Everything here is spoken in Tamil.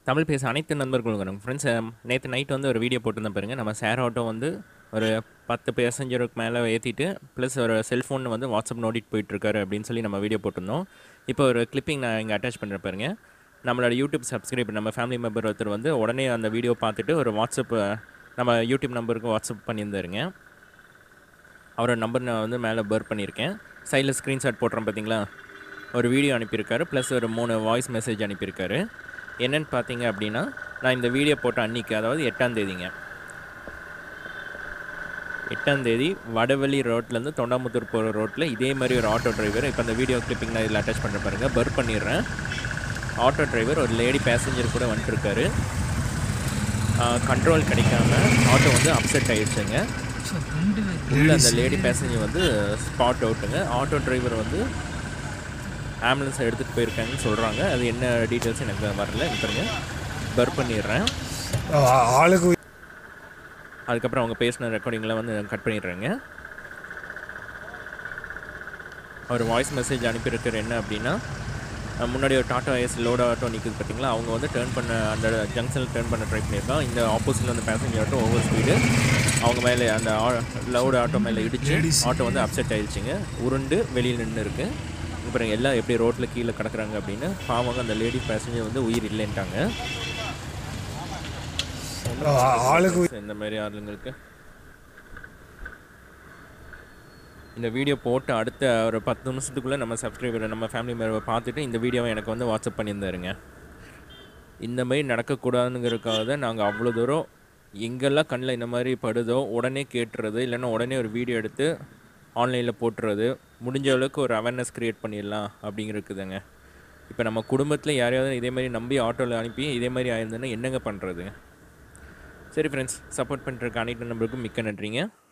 தமிழ் பேச அனைத்து நண்பர்களுக்கும் ஃப்ரெண்ட்ஸ் நேற்று நைட் வந்து ஒரு வீடியோ போட்டிருந்தேன் பாருங்க நம்ம ஷேர் ஆட்டோ வந்து ஒரு பத்து பேசஞ்சருக்கு மேலே ஏற்றிட்டு ப்ளஸ் ஒரு செல்ஃபோன் வந்து வாட்ஸ்அப் நோட்டிட்டு போயிட்டுருக்காரு அப்படின்னு சொல்லி நம்ம வீடியோ போட்டிருந்தோம் இப்போ ஒரு கிளிப்பிங் நான் இங்கே அட்டாச் பண்ணுறேன் பாருங்க நம்மளோட யூடியூப் சப்ஸ்கிரைபர் நம்ம ஃபேமிலி மெம்பர் ஒருத்தர் வந்து உடனே அந்த வீடியோ பார்த்துட்டு ஒரு வாட்ஸ்அப் நம்ம யூடியூப் நம்பருக்கு வாட்ஸ்அப் பண்ணியிருந்தாருங்க அவரோட நம்பர் நான் வந்து மேலே பர் பண்ணியிருக்கேன் சைடில் ஸ்க்ரீன்ஷாட் போடுறேன் பார்த்தீங்களா ஒரு வீடியோ அனுப்பியிருக்காரு ப்ளஸ் ஒரு மூணு வாய்ஸ் மெசேஜ் அனுப்பியிருக்காரு என்னன்னு பார்த்தீங்க அப்படின்னா நான் இந்த வீடியோ போட்ட அன்னைக்கு அதாவது எட்டாம் தேதிங்க எட்டாம் தேதி வடவள்ளி ரோட்லேருந்து தொண்டாமுத்தூர் போகிற ரோட்டில் இதே மாதிரி ஒரு ஆட்டோ டிரைவர் இப்போ அந்த வீடியோ கிளிப்பிங் நான் இதில் அட்டாச் பண்ணுற பாருங்க பர் பண்ணிடுறேன் ஆட்டோ டிரைவர் ஒரு லேடி பேசஞ்சர் கூட வந்துட்டுருக்காரு கண்ட்ரோல் கிடைக்காம ஆட்டோ வந்து அப்செட் ஆயிடுச்சுங்க உள்ள அந்த லேடி பேசஞ்சர் வந்து ஸ்பாட் அவுட்டுங்க ஆட்டோ டிரைவர் வந்து ஆம்புலன்ஸ் எடுத்துகிட்டு போயிருக்காங்கன்னு சொல்கிறாங்க அது என்ன டீட்டெயில்ஸ் எனக்கு வரல பாருங்க பர் பண்ணிடுறேன் ஆ- ஆளுக்கு அதுக்கப்புறம் அவங்க பேசின ரெக்கார்டிங்கில் வந்து கட் பண்ணிடுறேங்க ஒரு வாய்ஸ் மெசேஜ் அனுப்பியிருக்கிற என்ன அப்படின்னா அஹ் முன்னாடி ஒரு டாடா ஏஸ் லோட் ஆட்டோ நிற்குது பார்த்தீங்களா அவங்க வந்து டேர்ன் பண்ண அந்த ஜங்ஷனில் டேர்ன் பண்ண ட்ரை பண்ணியிருக்கான் இந்த ஆப்போசிட்டில் வந்து பேசஞ்சர் ஆட்டோ ஓவர் ஸ்பீடு அவங்க மேலே அந்த லவுட் ஆட்டோ மேலே இடிச்சு ஆட்டோ வந்து அப்செட் ஆயிடுச்சுங்க உருண்டு வெளியில் நின்று இருக்கு அப்புறம் எல்லாம் எப்படி ரோட்டில் கீழே கிடக்குறாங்க அப்படின்னு பாவங்க அந்த லேடி பேசஞ்சர் வந்து உயிர் இல்லைன்ட்டாங்க ஆ- ஆளுக்கு இந்த மாதிரி ஆளுங்களுக்கு இந்த வீடியோ போட்டு அடுத்த ஒரு பத்து நிமிஷத்துக்குள்ளே நம்ம சப்ஸ்கிரைபர் நம்ம ஃபேமிலி மெம்பர் பார்த்துட்டு இந்த வீடியோவை எனக்கு வந்து வாட்ஸ்அப் பண்ணியிருந்தாருங்க இந்த மாதிரி நடக்கக்கூடாதுங்கிறதுக்காக தான் நாங்கள் அவ்வளோ தூரம் எங்கெல்லாம் கண்ணில் இந்த மாதிரி படுதோ உடனே கேட்டுறது இல்லைன்னா உடனே ஒரு வீடியோ எடுத்து ஆன்லைனில் போட்டுறது முடிஞ்ச அளவுக்கு ஒரு அவேர்னஸ் க்ரியேட் பண்ணிடலாம் அப்படிங்கிறதுக்குதுங்க இப்போ நம்ம குடும்பத்தில் யாரையாவது இதே மாதிரி நம்பி ஆட்டோவில் அனுப்பி இதே மாதிரி ஆயிருந்ததுன்னா என்னங்க பண்ணுறது சரி ஃப்ரெண்ட்ஸ் சப்போர்ட் பண்ணுறதுக்கு அனைத்து நம்பருக்கும் மிக்க நன்றிங்க